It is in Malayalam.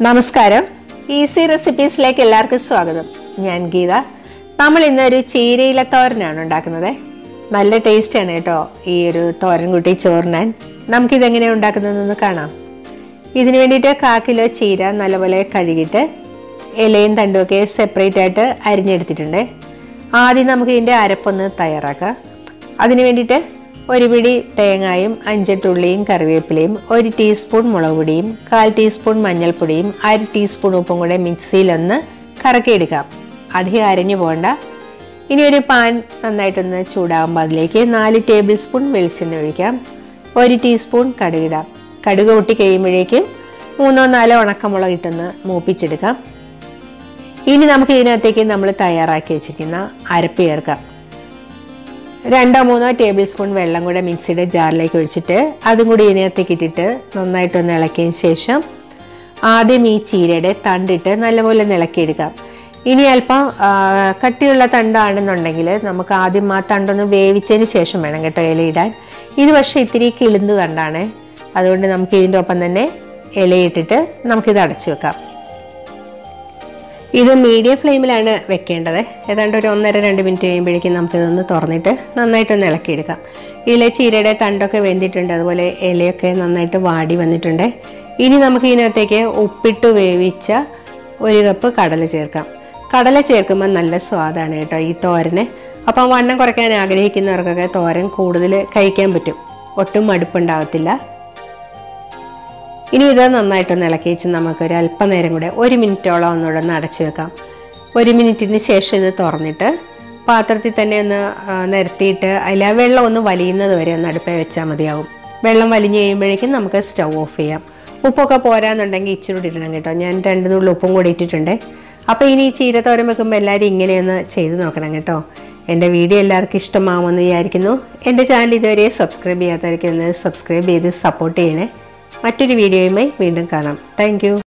നമസ്കാരം ഈസി റെസിപ്പീസിലേക്ക് എല്ലാവർക്കും സ്വാഗതം ഞാൻ ഗീത നമ്മൾ ഇന്നൊരു ചീരയില തോരനാണ് ഉണ്ടാക്കുന്നത് നല്ല ടേസ്റ്റാണ് കേട്ടോ ഈ ഒരു തോരൻ കൂട്ടി ചോറിനാൻ നമുക്കിതെങ്ങനെയാണ് ഉണ്ടാക്കുന്നതെന്ന് കാണാം ഇതിന് വേണ്ടിയിട്ട് കാ കിലോ ചീര നല്ലപോലെ കഴുകിയിട്ട് ഇലയും തണ്ടുമൊക്കെ സെപ്പറേറ്റ് ആയിട്ട് അരിഞ്ഞെടുത്തിട്ടുണ്ട് ആദ്യം നമുക്ക് ഇതിൻ്റെ അരപ്പൊന്ന് തയ്യാറാക്കാം അതിന് വേണ്ടിയിട്ട് ഒരു പിടി തേങ്ങായും അഞ്ചെട്ടുള്ളിയും കറിവേപ്പിലയും ഒരു ടീസ്പൂൺ മുളക് പൊടിയും കാൽ ടീസ്പൂൺ മഞ്ഞൾപ്പൊടിയും അര ടീസ്പൂൺ ഉപ്പും കൂടെ മിക്സിയിലൊന്ന് കറക്കിയെടുക്കാം അധികം അരഞ്ഞു പോകണ്ട ഇനി ഒരു പാൻ നന്നായിട്ടൊന്ന് ചൂടാകുമ്പോൾ അതിലേക്ക് നാല് ടേബിൾ സ്പൂൺ വെളിച്ചെണ്ണ ഒഴിക്കാം ഒരു ടീസ്പൂൺ കടുകിടാം കടുക് പൊട്ടി കഴിയുമ്പോഴേക്കും മൂന്നോ നാലോ ഉണക്കമുളക് ഇട്ടൊന്ന് മൂപ്പിച്ചെടുക്കാം ഇനി നമുക്ക് ഇതിനകത്തേക്ക് നമ്മൾ തയ്യാറാക്കി വെച്ചിരിക്കുന്ന അരപ്പ് ചേർക്കാം രണ്ടോ മൂന്നോ ടേബിൾ സ്പൂൺ വെള്ളം കൂടെ മിക്സിയുടെ ജാറിലേക്ക് ഒഴിച്ചിട്ട് അതും കൂടി ഇതിനകത്തേക്ക് ഇട്ടിട്ട് നന്നായിട്ടൊന്ന് ഇളക്കിയതിന് ശേഷം ആദ്യം ഈ ചീരയുടെ തണ്ടിട്ട് നല്ലപോലെ ഒന്ന് ഇളക്കിയെടുക്കാം ഇനി അല്പം ആ, കട്ടിയുള്ള തണ്ടാണെന്നുണ്ടെങ്കിൽ നമുക്ക് ആദ്യം ആ തണ്ടൊന്ന് വേവിച്ചതിന് ശേഷം വേണം കേട്ടോ ഇലയിടാൻ ഇത് പക്ഷേ ഇത്തിരി കിളുന്ത് തണ്ടാണ് അതുകൊണ്ട് നമുക്ക് ഇതിൻ്റെ ഒപ്പം തന്നെ ഇലയിട്ടിട്ട് നമുക്കിത് അടച്ചു വെക്കാം ഇത് മീഡിയം ഫ്ലെയിമിലാണ് വെക്കേണ്ടത് ഏതാണ്ട് ഒരു ഒന്നര രണ്ട് മിനിറ്റ് കഴിയുമ്പോഴേക്കും നമുക്കിതൊന്ന് തുറന്നിട്ട് നന്നായിട്ടൊന്ന് ഇളക്കിയെടുക്കാം ഇതിലെ ചീരയുടെ തണ്ടൊക്കെ വെന്തിട്ടുണ്ട് അതുപോലെ ഇലയൊക്കെ നന്നായിട്ട് വാടി വന്നിട്ടുണ്ട് ഇനി നമുക്ക് ഇതിനകത്തേക്ക് ഉപ്പിട്ട് വേവിച്ച ഒരു കപ്പ് കടല ചേർക്കാം കടല ചേർക്കുമ്പോൾ നല്ല സ്വാദാണ് കേട്ടോ ഈ തോരന് അപ്പം വണ്ണം കുറയ്ക്കാൻ ആഗ്രഹിക്കുന്നവർക്കൊക്കെ തോരൻ കൂടുതൽ കഴിക്കാൻ പറ്റും ഒട്ടും മടുപ്പുണ്ടാകത്തില്ല ഇനി ഇത് നന്നായിട്ടൊന്ന് ഇളക്കി വെച്ച് നമുക്ക് ഒരു അല്പനേരം കൂടെ ഒരു മിനിറ്റോളം ഒന്നുകൂടെ ഒന്ന് അടച്ചു വെക്കാം ഒരു മിനിറ്റിന് ശേഷം ഇത് തുറന്നിട്ട് പാത്രത്തിൽ തന്നെ ഒന്ന് ആ, നിരത്തിയിട്ട് അതിൽ ആ വെള്ളം ഒന്ന് വലിയുന്നത് വരെ ഒന്ന് അടുപ്പേ വെച്ചാൽ മതിയാവും വെള്ളം വലിഞ്ഞു കഴിയുമ്പോഴേക്കും നമുക്ക് സ്റ്റൗ ഓഫ് ചെയ്യാം ഉപ്പൊക്കെ പോരാന്നുണ്ടെങ്കിൽ ഇച്ചിരി കൂടി ഇടണം കേട്ടോ ഞാൻ രണ്ട് നുള്ളി ഉപ്പും കൂടി ഇട്ടിട്ടുണ്ട് അപ്പോൾ ഇനി ഈ ചീര തോരൻ വെക്കുമ്പോൾ എല്ലാവരും ഇങ്ങനെയൊന്ന് ചെയ്ത് നോക്കണം കേട്ടോ എൻ്റെ വീഡിയോ എല്ലാവർക്കും ഇഷ്ടമാവുമെന്ന് വിചാരിക്കുന്നു എൻ്റെ ചാനൽ ഇതുവരെ സബ്സ്ക്രൈബ് ചെയ്യാത്തവർക്ക് ഒന്ന് സബ്സ്ക്രൈബ് ചെയ്ത് സപ്പോർട്ട് ചെയ്യണേ മറ്റൊരു വീഡിയോയുമായി വീണ്ടും കാണാം താങ്ക്